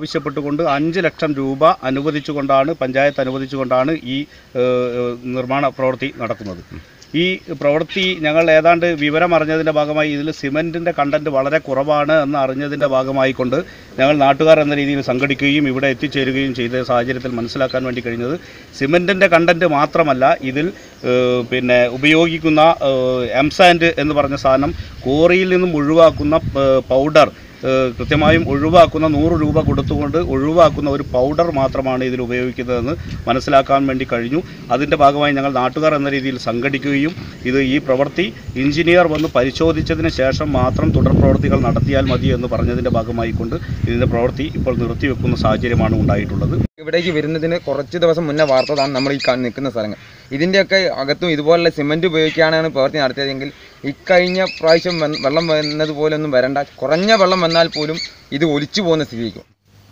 ആവശ്യപ്പെട്ടുകൊണ്ട് അഞ്ച് ലക്ഷം രൂപ അനുവദിച്ചുകൊണ്ടാണ് പഞ്ചായത്ത് അനുവദിച്ചുകൊണ്ടാണ് ഈ ഏഹ്, ഏഹ്, നിർമ്മാണ പ്രവൃത്തി നടക്കുന്നത് ഈ പ്രവൃത്തി ഞങ്ങൾ ഏതാണ്ട് വിവരം അറിഞ്ഞതിൻ്റെ ഭാഗമായി ഇതിൽ സിമൻറ്റിൻ്റെ കണ്ടൻറ്റ് വളരെ കുറവാണ് എന്ന് അറിഞ്ഞതിൻ്റെ ഭാഗമായി കൊണ്ട് ഞങ്ങൾ നാട്ടുകാർ എന്ന രീതിയിൽ സംഘടിക്കുകയും ഇവിടെ എത്തിച്ചേരുകയും ചെയ്ത സാഹചര്യത്തിൽ മനസ്സിലാക്കാൻ വേണ്ടി കഴിഞ്ഞത് സിമൻറ്റിൻ്റെ കണ്ടൻറ്റ് മാത്രമല്ല ഇതിൽ ഏഹ്, പിന്നെ ഉപയോഗിക്കുന്ന ഏഹ്, എംസാൻഡ് എന്ന് പറഞ്ഞ സാധനം കോറിയിൽ നിന്നും ഒഴിവാക്കുന്ന ഏഹ്, പൗഡർ ഏഹ്, കൃത്യമായും ഒഴിവാക്കുന്ന നൂറ് രൂപ കൊടുത്തുകൊണ്ട് ഒഴിവാക്കുന്ന ഒരു പൗഡർ മാത്രമാണ് ഇതിൽ ഉപയോഗിക്കുന്നതെന്ന് മനസ്സിലാക്കാൻ വേണ്ടി കഴിഞ്ഞു അതിൻ്റെ ഭാഗമായി ഞങ്ങൾ നാട്ടുകാർ എന്ന രീതിയിൽ സംഘടിക്കുകയും ഇത് ഈ പ്രവൃത്തി എഞ്ചിനീയർ വന്ന് പരിശോധിച്ചതിന് ശേഷം മാത്രം തുടർ പ്രവൃത്തികൾ നടത്തിയാൽ മതി എന്ന് പറഞ്ഞതിൻ്റെ ഭാഗമായി കൊണ്ട് ഇതിൻ്റെ പ്രവൃത്തി ഇപ്പോൾ നിർത്തിവെക്കുന്ന സാഹചര്യമാണ് ഉണ്ടായിട്ടുള്ളത് ഇവിടേക്ക് വരുന്നതിന് കുറച്ച് ദിവസം മുന്നേ വാർത്തതാണ് നമ്മൾ ഈ കാ- നിൽക്കുന്ന സ്ഥലങ്ങൾ ഇതിൻ്റെയൊക്കെ അകത്തും ഇതുപോലുള്ള സിമൻറ്റ് ഉപയോഗിക്കാനാണ് പ്രവൃത്തി നടത്തിയതെങ്കിൽ ഇക്കഴിഞ്ഞ പ്രാവശ്യം വന്ന് വെള്ളം വന്നതുപോലൊന്നും വരണ്ട കുറഞ്ഞ വെള്ളം വന്നാൽ പോലും ഇത് ഒലിച്ചു പോകുന്ന സ്ഥിതിക്കും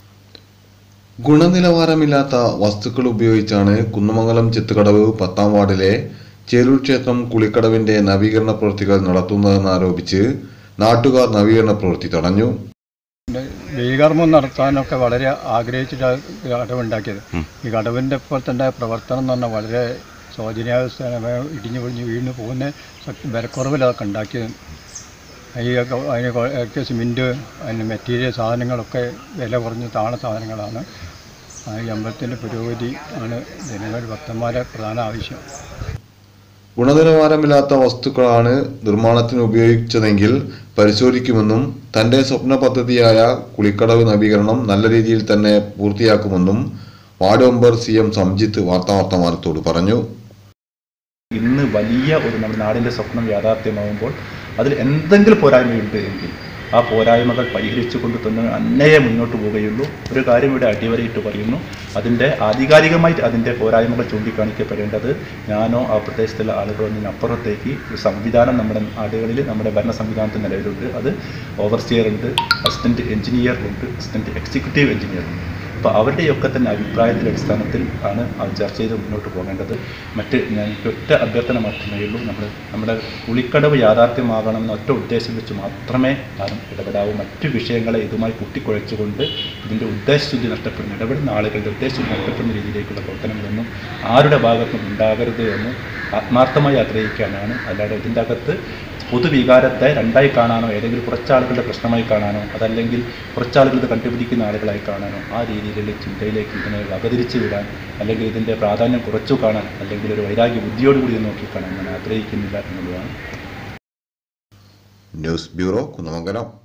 ഗുണനിലവാരമില്ലാത്ത വസ്തുക്കൾ ഉപയോഗിച്ചാണ് കുന്നമംഗലം ചിത്തുകടവ് പത്താം വാർഡിലെ ചേലൂർ ക്ഷേത്രം കുളിക്കടവിന്റെ നവീകരണ പ്രവൃത്തികൾ നടത്തുന്നതെന്ന് ആരോപിച്ച് നാട്ടുകാർ നവീകരണ പ്രവൃത്തി തടഞ്ഞു ഭീകർമ്മം നടത്താനൊക്കെ വളരെ ആഗ്രഹിച്ചിട്ടാണ് ഈ കടവുണ്ടാക്കിയത് ഈ കടവിൻ്റെ ഇപ്പോൾ തന്നെ പ്രവർത്തനം എന്ന് പറഞ്ഞാൽ വളരെ ശോചനീയാവസ്ഥയാണ് ഇടിഞ്ഞു പൊളിഞ്ഞ് വീണ് പോകുന്ന ശക്തി വിലക്കുറവിലതൊക്കെ ഉണ്ടാക്കിയത് ഈ ഒക്കെ അതിന് കൊ- ഒക്കെ സിമെൻറ്റ് അതിന് മെറ്റീരിയൽ സാധനങ്ങളൊക്കെ വില കുറഞ്ഞ് താണ സാധനങ്ങളാണ് ആ ഈ അമ്പലത്തിൻ്റെ പുരോഗതി ആണ് ജനങ്ങൾ ഭക്തന്മാരെ പ്രധാന ആവശ്യം ഗുണനിലവാരമില്ലാത്ത വസ്തുക്കളാണ് നിർമ്മാണത്തിന് ഉപയോഗിച്ചതെങ്കിൽ പരിശോധിക്കുമെന്നും തന്റെ സ്വപ്ന പദ്ധതിയായ കുളിക്കടവ് നവീകരണം നല്ല രീതിയിൽ തന്നെ പൂർത്തിയാക്കുമെന്നും ward member C M Samjith വാർത്താവർത്തമാനത്തോട് പറഞ്ഞു ഇന്ന് വലിയ ഒരു നമ്മുടെ നാടിൻ്റെ സ്വപ്നം യാഥാർത്ഥ്യമാകുമ്പോൾ അതിൽ എന്തെങ്കിലും പോരായ്മയുണ്ട് എങ്കിൽ ആ പോരായ്മകൾ പരിഹരിച്ചുകൊണ്ട് തന്നെ അന്നയെ മുന്നോട്ട് പോവുകയുള്ളൂ ഒരു കാര്യം ഇവിടെ അടിവരയിട്ട് പറയുന്നു അതിൻ്റെ ആധികാരികമായിട്ട് അതിൻ്റെ പോരായ്മകൾ ചൂണ്ടിക്കാണിക്കപ്പെടേണ്ടത് ഞാനോ ആ പ്രദേശത്തുള്ള ആളുകളോ അപ്പുറത്തേക്ക് ഒരു സംവിധാനം നമ്മുടെ നാടുകളിൽ നമ്മുടെ ഭരണ സംവിധാനത്തിൽ നിലവിലുണ്ട് അത് ഓവർസിയർ ഉണ്ട് അസിസ്റ്റൻറ്റ് എഞ്ചിനീയർ ഉണ്ട് അസിസ്റ്റൻറ്റ് എക്സിക്യൂട്ടീവ് എഞ്ചിനീയർ ഉണ്ട് അപ്പോൾ അവരുടെയൊക്കെ തന്നെ അഭിപ്രായത്തിൻ്റെ അടിസ്ഥാനത്തിൽ ആണ് അത് ചർച്ച ചെയ്ത് മുന്നോട്ട് പോകേണ്ടത് മറ്റ് ഞങ്ങൾക്ക് ഒറ്റ അഭ്യർത്ഥന മാത്രമേ ഉള്ളൂ നമ്മൾ നമ്മുടെ പുളിക്കടവ് യാഥാർത്ഥ്യമാകണമെന്ന ഒറ്റ ഉദ്ദേശം വെച്ച് മാത്രമേ ആരും ഇടപെടാവൂ മറ്റു വിഷയങ്ങളെ ഇതുമായി കുട്ടിക്കുഴച്ചുകൊണ്ട് ഇതിൻ്റെ ഉദ്ദേശശുദ്ധി നഷ്ടപ്പെടുന്ന ഇടപെടുന്ന ആളുകളുടെ ഉദ്ദേശശുദ്ധി നഷ്ടപ്പെടുന്ന രീതിയിലേക്കുള്ള പ്രവർത്തനങ്ങളൊന്നും ആരുടെ ഭാഗത്തും ഉണ്ടാകരുത് എന്ന് ആത്മാർത്ഥമായി ആഗ്രഹിക്കാനാണ് അല്ലാതെ ഇതിൻ്റെ അകത്ത് പൊതുവികാരത്തെ രണ്ടായി കാണാനോ ഏതെങ്കിലും കുറച്ചാളുകളുടെ പ്രശ്നമായി കാണാനോ അതല്ലെങ്കിൽ കുറച്ചാളുകൾ ഇത് കണ്ടുപിടിക്കുന്ന ആളുകളായി കാണാനോ ആ രീതിയിലുള്ള ചിന്തയിലേക്ക് ഇതിനെ അവതരിച്ച് വിടാൻ അല്ലെങ്കിൽ ഇതിൻ്റെ പ്രാധാന്യം കുറച്ചു കാണാൻ അല്ലെങ്കിൽ ഒരു വൈരാഗ്യ ബുദ്ധിയോടുകൂടി ഇത് നോക്കിക്കാണാൻ ഞാൻ ആഗ്രഹിക്കുന്നില്ല എന്നുള്ളതാണ് ന്യൂസ് ബ്യൂറോ കുന്നമംഗലം